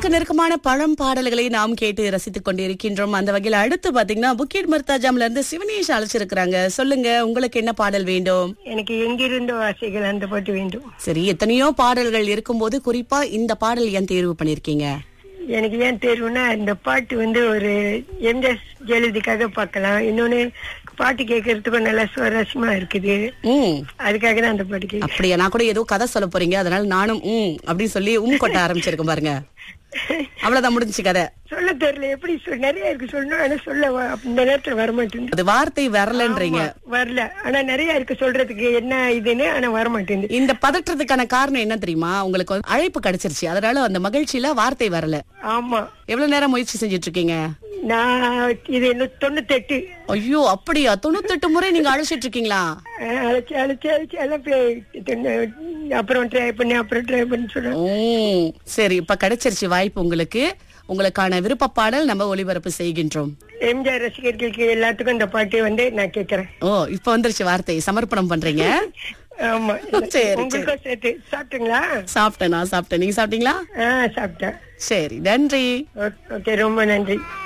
மனதிற்கு நெருக்கமான பழம் பாடல்களை நாம் கேட்டு ரசித்துக் கொண்டிருக்கின்றோம் அந்த வகையில் அடுத்து பாத்தீங்கன்னா புக்கெட் மர்தாஜாம்ல இருந்து சிவனேஷ் அழைச்சிருக்கிறாங்க சொல்லுங்க உங்களுக்கு என்ன பாடல் வேண்டும் எனக்கு எங்கிருந்தோ ஆசைகள் அந்த பாட்டு வேண்டும் சரி எத்தனையோ பாடல்கள் இருக்கும்போது குறிப்பா இந்த பாடல் ஏன் தேர்வு பண்ணிருக்கீங்க எனக்கு ஏன் தேர்வுனா இந்த பாட்டு வந்து ஒரு எம்ஜிஆர் ஜெயலலிதாக்காக பார்க்கலாம் இன்னொன்னு பாட்டு கேட்கறதுக்கும் நல்லா சுவாரஸ்யமா இருக்குது ம் அதுக்காக தான் அந்த பாட்டு கேட்க அப்படியா நான் கூட ஏதோ கதை சொல்ல போறீங்க அதனால நானும் ம் அப்படின்னு சொல்லி உம் கொட்ட ஆரம்பிச்சிருக்கேன் பாருங்க அவ்வளவுதான் முடிஞ்சுச்சு கதை சொல்ல தெரியல எப்படி சொல் நிறைய இருக்கு சொல்லணும் ஆனா சொல்ல வ- இந்த நேரத்துல வரமாட்டேங்குது அது வார்த்தை வரலன்றீங்க வரல ஆனா நிறைய இருக்கு சொல்றதுக்கு என்ன இதுன்னு ஆனா வரமாட்டேங்குது இந்த பதற்றத்துக்கான காரணம் என்ன தெரியுமா உங்களுக்கு வந்து அழைப்பு கிடைச்சிருச்சு அதனால அந்த மகிழ்ச்சியில வார்த்தை வரல ஆமா எவ்வளவு நேரம் முயற்சி செஞ்சுட்டு இருக்கீங்க நான் இது இன்னும் தொண்ணூத்தெட்டு ஐயோ அப்படியா தொண்ணூத்தெட்டு முறை நீங்க அழைச்சிட்டு இருக்கீங்களா அஹ் அழைச்சு அழைச்சு அழைச்சு எல்லாம் போய் தொண்ணூ- அப்புறம் ட்ரை பண்ணி அப்புறம் ட்ரை பண்ணி சொல்றேன் ஓ சரி இப்ப கிடைச்சிருச்சு வாய்ப்பு உங்களுக்கு உங்களுக்கான விருப்ப பாடல் நம்ம ஒளிபரப்பு செய்கின்றோம் எம்ஜிஆர் ரசிகர்களுக்கு எல்லாத்துக்கும் இந்த பாட்டு வந்து நான் கேக்குறேன் ஓ இப்ப வந்துருச்சு வார்த்தை சமர்ப்பணம் பண்றீங்க ஆமா சரி, உங்களுக்கும் சேர்த்து சாப்பிட்டுங்களா சாப்பிட்டேன் நான் சாப்பிட்டேன் நீங்க சாப்பிட்டீங்களா ஆஹ் சாப்பிட்டேன் சரி நன்றி ஓகே ரொம்ப நன்றி